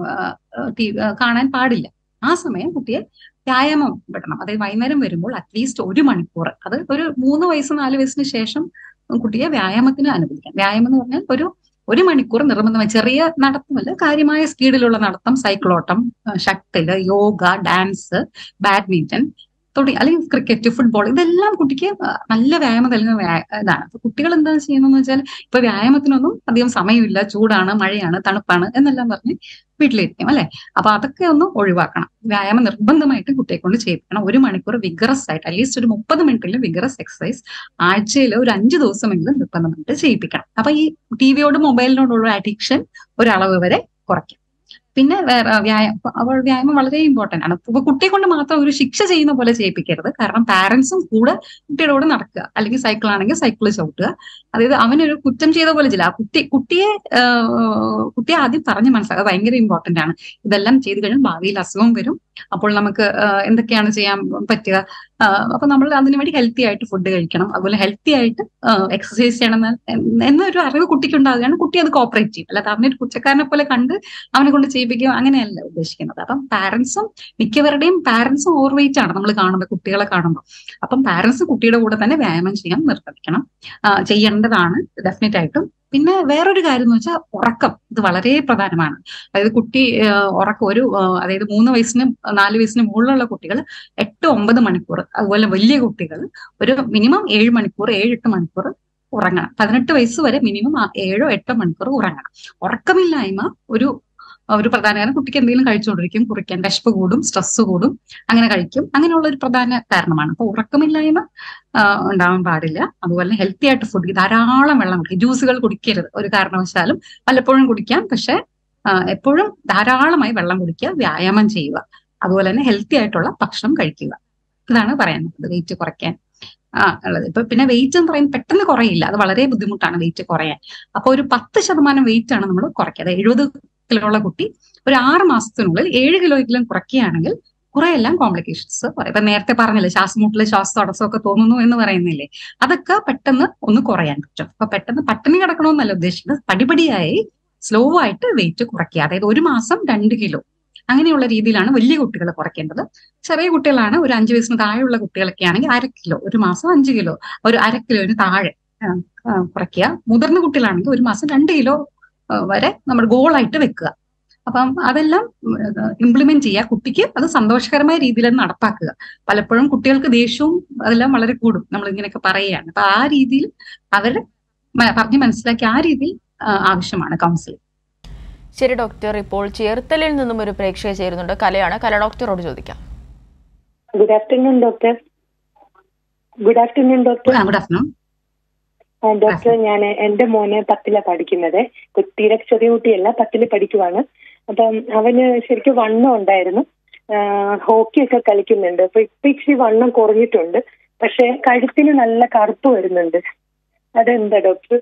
ആ, ടി- ആ, കാണാൻ പാടില്ല ആ സമയം കുട്ടിയെ വ്യായാമം വിടണം അതായത് വൈകുന്നേരം വരുമ്പോൾ അറ്റ്ലീസ്റ്റ് ഒരു മണിക്കൂർ അത് ഒരു മൂന്ന് വയസ്സ് നാല് വയസ്സിന് ശേഷം കുട്ടിയെ വ്യായാമത്തിന് അനുവദിക്കാം വ്യായാമം എന്ന് പറഞ്ഞാൽ ഒരു ഒരു മണിക്കൂർ നിർബന്ധമായി ചെറിയ നടത്തമല്ല കാര്യമായ സ്പീഡിലുള്ള നടത്തം സൈക്ലോട്ടം ഷട്ടില് യോഗ ഡാൻസ് ബാഡ്മിന്റൺ തുടങ്ങി അല്ലെങ്കിൽ ക്രിക്കറ്റ് ഫുട്ബോൾ ഇതെല്ലാം കുട്ടിക്ക് ആ, നല്ല വ്യായാമം നൽകുന്ന വ്യാ- ഇതാണ് അപ്പൊ കുട്ടികൾ എന്താ ചെയ്യുന്നതെന്ന് വെച്ചാൽ ഇപ്പൊ വ്യായാമത്തിനൊന്നും അധികം സമയമില്ല ചൂടാണ് മഴയാണ് തണുപ്പാണ് എന്നെല്ലാം പറഞ്ഞ് വീട്ടിലിരിക്കും അല്ലെ അപ്പൊ അതൊക്കെ ഒന്ന് ഒഴിവാക്കണം വ്യായാമം നിർബന്ധമായിട്ട് കുട്ടിയെ കൊണ്ട് ചെയ്യിപ്പിക്കണം ഒരു മണിക്കൂർ വിഗറസ് ആയിട്ട് അറ്റ്ലീസ്റ്റ് ഒരു മുപ്പത് മിനിറ്റിൽ വിഗറസ് എക്സസൈസ് ആഴ്ചയിൽ ഒരു അഞ്ച് ദിവസമെങ്കിലും നിർബന്ധമായിട്ട് ചെയ്യിപ്പിക്കണം അപ്പൊ ഈ ടി വിയോട് മൊബൈലിനോടുള്ള അഡിക്ഷൻ ഒരളവ് വരെ കുറയ്ക്കും പിന്നെ വേറെ വ്യായാമം അപ്പോൾ വ്യായാമം വളരെ ഇമ്പോർട്ടന്റ് ആണ് ഇപ്പൊ കുട്ടിയെ കൊണ്ട് മാത്രം ഒരു ശിക്ഷ ചെയ്യുന്ന പോലെ ചെയ്യിപ്പിക്കരുത് കാരണം പാരന്റ്സും കൂടെ കുട്ടിയുടെ കൂടെ നടക്കുക അല്ലെങ്കിൽ സൈക്കിൾ ആണെങ്കിൽ സൈക്കിൾ ചവിട്ടുക അതായത് അവനൊരു കുറ്റം ചെയ്ത പോലെ ചെയ്യില്ല ആ കുട്ടി കുട്ടിയെ ആഹ് കുട്ടിയെ ആദ്യം പറഞ്ഞ് മനസ്സിലാക്കുക അത് ഭയങ്കര ഇമ്പോർട്ടന്റ് ആണ് ഇതെല്ലാം ചെയ്ത് കഴിഞ്ഞാൽ ഭാവിയിൽ അസുഖം വരും അപ്പോൾ നമുക്ക് ആഹ് എന്തൊക്കെയാണ് ചെയ്യാൻ പറ്റുക ആഹ് അപ്പൊ നമ്മൾ അതിനു വേണ്ടി ഹെൽത്തി ആയിട്ട് ഫുഡ് കഴിക്കണം അതുപോലെ ഹെൽത്തി ആയിട്ട് എക്സസൈസ് ചെയ്യണം എന്ന് എന്നൊരു അറിവ് കുട്ടിക്ക് ഉണ്ടാവുകയാണ് കുട്ടി അത് കോപ്പറേറ്റ് ചെയ്യും അല്ലാതെ അവനൊരു കുറ്റക്കാരനെ പോലെ കണ്ട് അവനെ കൊണ്ട് ചെയ്യിപ്പിക്കുക അങ്ങനെയല്ല ഉദ്ദേശിക്കുന്നത് അപ്പം പാരന്റ്സും മിക്കവരുടെയും പാരന്റ്സും ഓവർ വെയിറ്റ് ആണ് നമ്മൾ കാണുമ്പോൾ കുട്ടികളെ കാണുമ്പോൾ അപ്പം പാരന്റ്സ് കുട്ടിയുടെ കൂടെ തന്നെ വ്യായാമം ചെയ്യാൻ നിർബന്ധിക്കണം ആ, ചെയ്യേണ്ടതാണ് ഡെഫിനറ്റ് ആയിട്ടും പിന്നെ വേറൊരു കാര്യം എന്ന് വെച്ചാൽ ഉറക്കം ഇത് വളരെ പ്രധാനമാണ് അതായത് കുട്ടി ആ, ഉറക്കം ഒരു ആ, അതായത് മൂന്ന് വയസ്സിന് നാല് വയസ്സിന് മുകളിലുള്ള കുട്ടികൾ എട്ട് ഒമ്പത് മണിക്കൂർ അതുപോലെ വലിയ കുട്ടികൾ ഒരു മിനിമം ഏഴ് മണിക്കൂർ ഏഴ് എട്ട് മണിക്കൂർ ഉറങ്ങണം പതിനെട്ട് വയസ്സ് വരെ മിനിമം ഏഴോ എട്ടോ മണിക്കൂർ ഉറങ്ങണം ഉറക്കമില്ലായ്മ ഒരു ഒരു പ്രധാന കാരണം കുട്ടിക്ക് എന്തെങ്കിലും കഴിച്ചുകൊണ്ടിരിക്കും കുറിക്കാൻ വിശപ്പ് കൂടും സ്ട്രെസ് കൂടും അങ്ങനെ കഴിക്കും അങ്ങനെയുള്ള ഒരു പ്രധാന കാരണമാണ് അപ്പൊ ഉറക്കമില്ലായ്മ ആ, ഉണ്ടാവാൻ പാടില്ല അതുപോലെ ഹെൽത്തി ആയിട്ട് ഫുഡ് ധാരാളം വെള്ളം കുടിക്കുക ജ്യൂസുകൾ കുടിക്കരുത് ഒരു കാരണവശാലും വല്ലപ്പോഴും കുടിക്കാം പക്ഷെ ആ, എപ്പോഴും ധാരാളമായി വെള്ളം കുടിക്കുക വ്യായാമം ചെയ്യുക അതുപോലെ തന്നെ ഹെൽത്തി ആയിട്ടുള്ള ഭക്ഷണം കഴിക്കുക ഇതാണ് പറയാനുള്ളത് വെയിറ്റ് കുറയ്ക്കാൻ ആ ഉള്ളത് ഇപ്പൊ പിന്നെ വെയിറ്റ് എന്ന് പറയുന്നത് പെട്ടെന്ന് കുറയില്ല അത് വളരെ ബുദ്ധിമുട്ടാണ് വെയിറ്റ് കുറയാൻ അപ്പൊ ഒരു പത്ത് ശതമാനം വെയിറ്റ് ആണ് നമ്മൾ കുറയ്ക്കുക അതായത് എഴുപത് കിലോ ഉള്ള കുട്ടി ഒരു ആറ് മാസത്തിനുള്ളിൽ ഏഴ് കിലോയെങ്കിലും കുറയ്ക്കുകയാണെങ്കിൽ കുറെയെല്ലാം കോംപ്ലിക്കേഷൻസ് പറയും ഇപ്പൊ നേരത്തെ പറഞ്ഞില്ലേ ശ്വാസമുട്ടല് ശ്വാസതടസ്സമൊക്കെ തോന്നുന്നു എന്ന് പറയുന്നില്ലേ അതൊക്കെ പെട്ടെന്ന് ഒന്ന് കുറയാൻ പറ്റും അപ്പൊ പെട്ടെന്ന് പട്ടിണി കിടക്കണമെന്നല്ല ഉദ്ദേശിക്കുന്നത് പടിപടിയായി സ്ലോ ആയിട്ട് വെയിറ്റ് കുറയ്ക്കുക അതായത് ഒരു മാസം രണ്ട് കിലോ അങ്ങനെയുള്ള രീതിയിലാണ് വലിയ കുട്ടികൾ കുറയ്ക്കേണ്ടത് ചെറിയ കുട്ടികളാണ് ഒരു അഞ്ച് വയസ്സിന് താഴെയുള്ള കുട്ടികളൊക്കെ ആണെങ്കിൽ അര കിലോ ഒരു മാസം അഞ്ച് കിലോ ഒരു അര കിലോന് താഴെ ആ, ആ, കുറയ്ക്കുക മുതിർന്ന കുട്ടികളാണെങ്കിൽ ഒരു മാസം രണ്ട് കിലോ ആ, വരെ നമ്മൾ ഗോളായിട്ട് വെക്കുക അപ്പം അതെല്ലാം ഇംപ്ലിമെന്റ് ചെയ്യുക കുട്ടിക്ക് അത് സന്തോഷകരമായ രീതിയിൽ അത് നടപ്പാക്കുക പലപ്പോഴും കുട്ടികൾക്ക് ദേഷ്യവും അതെല്ലാം വളരെ കൂടും നമ്മൾ ഇങ്ങനെയൊക്കെ പറയുകയാണ് അപ്പൊ ആ രീതിയിൽ അവർ പറഞ്ഞ് മനസ്സിലാക്കി ആ രീതിയിൽ ആ, ആവശ്യമാണ് കൗൺസിലിംഗ് ശരി ഡോക്ടർ ഇപ്പോൾ ചേർത്തലിൽ നിന്നും ഒരു പ്രേക്ഷക ചേരുന്നുണ്ട് കലയാണ് കല ഡോക്ടറോട് ചോദിക്കാം good afternoon doctor good afternoon doctor good afternoon ആ, ഡോക്ടർ ഞാൻ എന്റെ മോനെ പത്തിലാ പഠിക്കുന്നത് കു- തീരെ ചെറിയ കുട്ടിയല്ല പത്തില് പഠിക്കുവാണ് അപ്പം അവന് ശരിക്കും വണ്ണം ഉണ്ടായിരുന്നു ഹോക്കി ഒക്കെ കളിക്കുന്നുണ്ട് അപ്പൊ ഇപ്പൊ ഇച്ചിരി വണ്ണം കുറഞ്ഞിട്ടുണ്ട് പക്ഷെ കഴുത്തിന് നല്ല കറുപ്പ് വരുന്നുണ്ട് അതെന്താ ഡോക്ടർ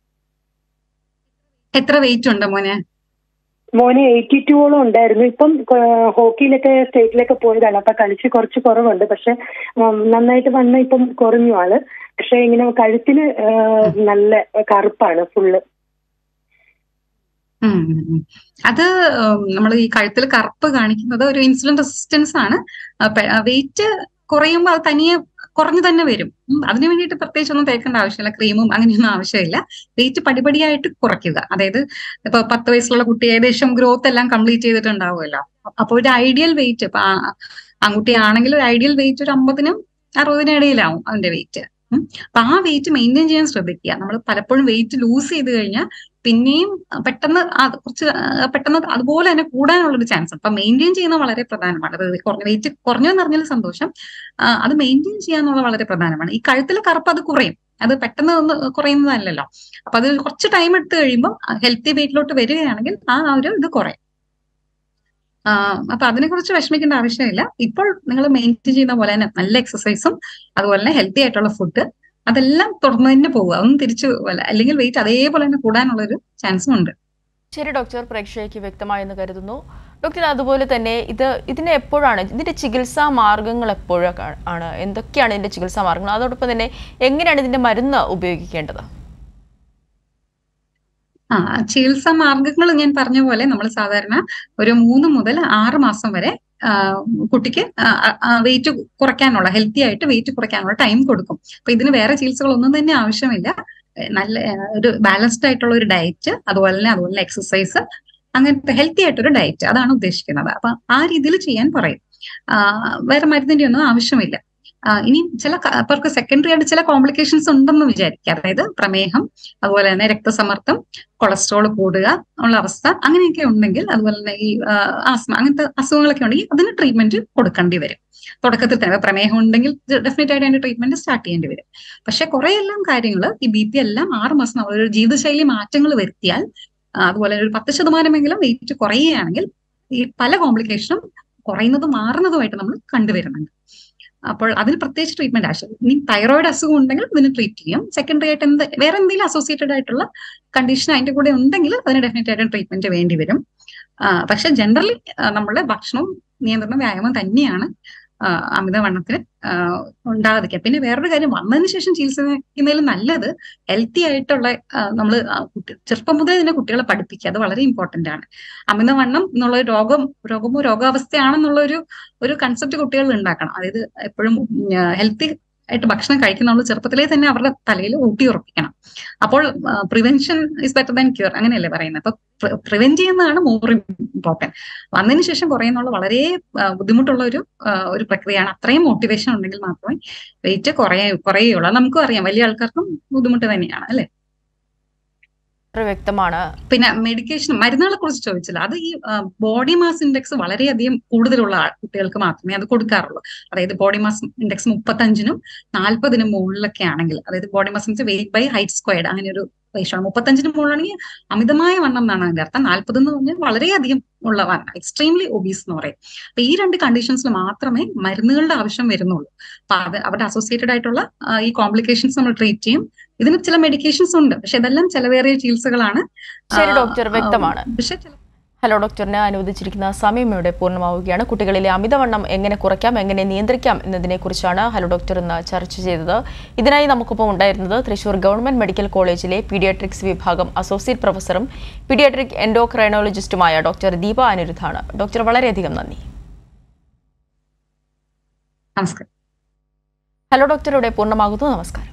എത്ര വെയിറ്റ് ഉണ്ട് മോനെ മോനെ എയ്റ്റി ടൂവോളം ഉണ്ടായിരുന്നു ഇപ്പം ആ, ഹോക്കിയിലൊക്കെ സ്റ്റേറ്റിലൊക്കെ പോയതാണ് അപ്പൊ കളിച്ച് കുറച്ച് കുറവുണ്ട് പക്ഷെ ഉം, നന്നായിട്ട് വന്ന ഇപ്പം കുറഞ്ഞു ആള് പക്ഷെ ഇങ്ങനെ കഴുത്തിന് ആ, നല്ല കറുപ്പാണ് ഫുള്ള് ഉം, ഉം, ഉം. അത് നമ്മൾ ഈ കഴുത്തിൽ കറുപ്പ് കാണിക്കുന്നത് ഒരു ഇൻസുലിൻ റെസിസ്റ്റൻസ് ആണ് വെയിറ്റ് കുറയുമ്പോൾ അത് തനിയെ കുറഞ്ഞു തന്നെ വരും ഉം, അതിന് വേണ്ടിയിട്ട് പ്രത്യേകിച്ച് ഒന്നും തേക്കേണ്ട ആവശ്യമില്ല ക്രീമും അങ്ങനെയൊന്നും ആവശ്യമില്ല വെയിറ്റ് പടിപടിയായിട്ട് കുറയ്ക്കുക അതായത് ഇപ്പൊ പത്ത് വയസ്സുള്ള കുട്ടി ഏകദേശം ഗ്രോത്ത് എല്ലാം കംപ്ലീറ്റ് ചെയ്തിട്ടുണ്ടാവുമല്ലോ അപ്പൊ ഒരു ഐഡിയൽ വെയിറ്റ് ഇപ്പൊ ആ- ആൺകുട്ടി ആണെങ്കിൽ ഒരു ഐഡിയൽ വെയിറ്റ് ഒരു അമ്പതിനും അറുപതിനും ഇടയിലാവും അവന്റെ വെയിറ്റ് അപ്പൊ ആ വെയിറ്റ് മെയിൻറ്റെയിൻ ചെയ്യാൻ ശ്രദ്ധിക്കുക നമ്മൾ പലപ്പോഴും വെയിറ്റ് ലൂസ് ചെയ്ത് കഴിഞ്ഞാൽ പിന്നെയും പെട്ടെന്ന് അത് കുറച്ച് പെട്ടെന്ന് അതുപോലെ തന്നെ കൂടാനുള്ള ഒരു ചാൻസ് അപ്പൊ മെയിൻറ്റെയിൻ ചെയ്യുന്നത് വളരെ പ്രധാനമാണ് അത് കുറഞ്ഞ വെയിറ്റ് കുറഞ്ഞു എന്ന് പറഞ്ഞാൽ സന്തോഷം ആ, അത് മെയിൻറ്റെയിൻ ചെയ്യാന്നുള്ളത് വളരെ പ്രധാനമാണ് ഈ കഴുത്തിലെ കറുപ്പ് അത് കുറയും അത് പെട്ടെന്ന് ഒന്ന് കുറയുന്നതല്ലല്ലോ അപ്പൊ അത് കുറച്ച് ടൈം എടുത്തു കഴിയുമ്പോൾ ഹെൽത്തി വെയിറ്റിലോട്ട് വരികയാണെങ്കിൽ ആ ഒരു ഇത് കുറയും ആ, അപ്പൊ അതിനെ കുറിച്ച് വിഷമിക്കേണ്ട ആവശ്യമില്ല ഇപ്പോൾ നിങ്ങൾ മെയിൻറ്റെയിൻ ചെയ്യുന്ന പോലെ തന്നെ നല്ല എക്സസൈസും അതുപോലെ തന്നെ ഹെൽത്തി ആയിട്ടുള്ള ഫുഡ് അതെല്ലാം തുടർന്ന് തന്നെ പോവുക അതൊന്നും തിരിച്ചു അല്ല അല്ലെങ്കിൽ വെയിറ്റ് അതേപോലെ തന്നെ കൂടാനുള്ളൊരു ചാൻസും ഉണ്ട് ശരി ഡോക്ടർ പ്രേക്ഷകയ്ക്ക് വ്യക്തമായെന്ന് കരുതുന്നു ഡോക്ടർ അതുപോലെ തന്നെ ഇത് ഇതിനെ എപ്പോഴാണ് ഇതിന്റെ ചികിത്സാ മാർഗങ്ങൾ എപ്പോഴൊക്കെ ആണ് എന്തൊക്കെയാണ് ഇതിന്റെ ചികിത്സാ മാർഗങ്ങൾ അതോടൊപ്പം തന്നെ എങ്ങനെയാണ് ഇതിന്റെ മരുന്ന് ഉപയോഗിക്കേണ്ടത് ആ ചികിത്സാ മാർഗങ്ങൾ ഞാൻ പറഞ്ഞ പോലെ നമ്മൾ സാധാരണ ഒരു മൂന്ന് മുതൽ ആറ് മാസം വരെ ആ, കുട്ടിക്ക് വെയിറ്റ് കുറയ്ക്കാനുള്ള ഹെൽത്തി ആയിട്ട് വെയിറ്റ് കുറയ്ക്കാനുള്ള ടൈം കൊടുക്കും അപ്പൊ ഇതിന് വേറെ ചികിത്സകളൊന്നും തന്നെ ആവശ്യമില്ല ഏ, നല്ല ഏ, ഒരു ബാലൻസ്ഡ് ആയിട്ടുള്ള ഒരു ഡയറ്റ് അതുപോലെ തന്നെ അതുപോലെ എക്സസൈസ് അങ്ങനത്തെ ഹെൽത്തി ആയിട്ടൊരു ഡയറ്റ് അതാണ് ഉദ്ദേശിക്കുന്നത് അപ്പൊ ആ രീതിയിൽ ചെയ്യാൻ പറയും ആ, വേറെ മരുന്നിന്റെ ഒന്നും ആവശ്യമില്ല ആ, ഇനി ചില ക- അവർക്ക് സെക്കൻഡറി ആയിട്ട് ചില കോംപ്ലിക്കേഷൻസ് ഉണ്ടെന്ന് വിചാരിക്കുക അതായത് പ്രമേഹം അതുപോലെ തന്നെ രക്തസമ്മർദ്ദം കൊളസ്ട്രോൾ കൂടുക ഉള്ള അവസ്ഥ അങ്ങനെയൊക്കെ ഉണ്ടെങ്കിൽ അതുപോലെ തന്നെ ഈ ആസ്മ അങ്ങനത്തെ അസുഖങ്ങളൊക്കെ ഉണ്ടെങ്കിൽ അതിന് ട്രീറ്റ്മെന്റ് കൊടുക്കേണ്ടി വരും തുടക്കത്തിൽ തന്നെ പ്രമേഹം ഉണ്ടെങ്കിൽ ഡെഫിനറ്റ് ആയിട്ട് അതിന്റെ ട്രീറ്റ്മെന്റ് സ്റ്റാർട്ട് ചെയ്യേണ്ടി വരും പക്ഷെ കുറെ എല്ലാം കാര്യങ്ങൾ ഈ ബി പി എല്ലാം ആറ് മാസം നമ്മൾ ഒരു ജീവിതശൈലി മാറ്റങ്ങൾ വരുത്തിയാൽ ആ, അതുപോലെ ഒരു പത്ത് ശതമാനമെങ്കിലും വെയിറ്റ് കുറയുകയാണെങ്കിൽ ഈ പല കോംപ്ലിക്കേഷനും കുറയുന്നതും മാറുന്നതുമായിട്ട് നമ്മൾ കണ്ടുവരുന്നുണ്ട് അപ്പോൾ അതിന് പ്രത്യേകിച്ച് ട്രീറ്റ്മെന്റ് ആവശ്യം ഇനി തൈറോയിഡ് അസുഖം ഉണ്ടെങ്കിൽ ഇതിന് ട്രീറ്റ് ചെയ്യും സെക്കൻഡറി ആയിട്ട് എന്ത് വേറെ എന്തെങ്കിലും അസോസിയേറ്റഡ് ആയിട്ടുള്ള കണ്ടീഷൻ അതിന്റെ കൂടെ ഉണ്ടെങ്കിൽ അതിന് ഡെഫിനറ്റ് ആയിട്ടും ട്രീറ്റ്മെന്റ് വേണ്ടി വരും ആ, പക്ഷെ ജനറലി നമ്മളുടെ ഭക്ഷണവും നിയന്ത്രണം വ്യായാമം തന്നെയാണ് ആ, അമിതവണ്ണത്തിന് ആ, ഉണ്ടാകാതിരിക്കുക പിന്നെ വേറൊരു കാര്യം വന്നതിന് ശേഷം ചികിത്സിക്കുന്നതിൽ നല്ലത് ഹെൽത്തി ആയിട്ടുള്ള നമ്മൾ ചെറുപ്പം മുതലേ തന്നെ കുട്ടികളെ പഠിപ്പിക്കുക അത് വളരെ ഇമ്പോർട്ടന്റ് ആണ് അമിതവണ്ണം എന്നുള്ള ഒരു രോഗം രോഗമോ രോഗാവസ്ഥയാണെന്നുള്ള ഒരു ഒരു കൺസെപ്റ്റ് കുട്ടികളിൽ ഉണ്ടാക്കണം അതായത് എപ്പോഴും ഹെൽത്തി ആയിട്ട് ഭക്ഷണം കഴിക്കുന്ന നമ്മൾ ചെറുപ്പത്തിലേ തന്നെ അവരുടെ തലയിൽ ഊട്ടി ഉറപ്പിക്കണം അപ്പോൾ prevention is better than cure അങ്ങനെയല്ലേ പറയുന്നത് അപ്പൊ പ്രിവെന്റ് ചെയ്യുന്നതാണ് മോർ ഇമ്പോർട്ടന്റ് വന്നതിന് ശേഷം കുറയുന്നുള്ള വളരെ ആ, ബുദ്ധിമുട്ടുള്ള ഒരു ആ, ഒരു പ്രക്രിയയാണ് അത്രയും മോട്ടിവേഷൻ ഉണ്ടെങ്കിൽ മാത്രമേ വെയിറ്റ് കുറയ കുറയുള്ളൂ അത് നമുക്കും അറിയാം വലിയ ആൾക്കാർക്കും ബുദ്ധിമുട്ട് തന്നെയാണ് അല്ലെ വളരെ വ്യക്തമാണ് പിന്നെ മെഡിക്കേഷൻ മരുന്നുകളെ കുറിച്ച് ചോദിച്ചില്ല അത് ഈ ബോഡി മാസ് ഇൻഡെക്സ് വളരെയധികം കൂടുതലുള്ള ആൾ- കുട്ടികൾക്ക് മാത്രമേ അത് കൊടുക്കാറുള്ളൂ അതായത് ബോഡി മാസ് ഇൻഡെക്സ് മുപ്പത്തഞ്ചിനും നാൽപ്പതിനും മുകളിലൊക്കെ ആണെങ്കിൽ അതായത് body mass index weight by height squared അങ്ങനെ ഒരു റേഷ്യോ മുപ്പത്തഞ്ചിന് മുകളിലാണെങ്കിൽ അമിതമായ വണ്ണം എന്നാണ് അതിന്റെ അർത്ഥം നാൽപ്പത് എന്ന് പറഞ്ഞാൽ വളരെയധികം ഉള്ള വണ്ണം എക്സ്ട്രീംലി ഒബീസ് എന്ന് പറയും അപ്പൊ ഈ രണ്ട് കണ്ടീഷൻസിൽ മാത്രമേ മരുന്നുകളുടെ ആവശ്യം വരുന്നുള്ളൂ അപ്പൊ അത് അവരുടെ അസോസിയേറ്റഡ് ആയിട്ടുള്ള ആ, ഈ കോംപ്ലിക്കേഷൻസ് നമ്മൾ ട്രീറ്റ് ചെയ്യും ഇതിന് ചില മെഡിക്കേഷൻസ് ഉണ്ട് പക്ഷെ ഇതെല്ലാം ചെലവേറിയ ചികിത്സകളാണ് ശരി ആ, ഡോക്ടർ ആ, വ്യക്തമാണ് പക്ഷെ ചില ഹലോ ഡോക്ടറിന് അനുവദിച്ചിരിക്കുന്ന സമയം ഇവിടെ പൂർണ്ണമാവുകയാണ് കുട്ടികളിലെ അമിതവണ്ണം എങ്ങനെ കുറയ്ക്കാം എങ്ങനെ നിയന്ത്രിക്കാം എന്നതിനെക്കുറിച്ചാണ് ഹലോ ഡോക്ടർ ഇന്ന് ചർച്ച ചെയ്തത് ഇതിനായി നമുക്കൊപ്പം ഉണ്ടായിരുന്നത് തൃശൂർ ഗവൺമെന്റ് മെഡിക്കൽ കോളേജിലെ പീഡിയാട്രിക്സ് വിഭാഗം അസോസിയേറ്റ് പ്രൊഫസറും പീഡിയാട്രിക് എൻഡോക്രൈനോളജിസ്റ്റുമായ ഡോക്ടർ ദീപ അനിരുദ്ധാണ് ഡോക്ടർ വളരെയധികം നന്ദി നമസ്കാരം ഹലോ ഡോക്ടർ ഇവിടെ പൂർണ്ണമാകുന്നു നമസ്കാരം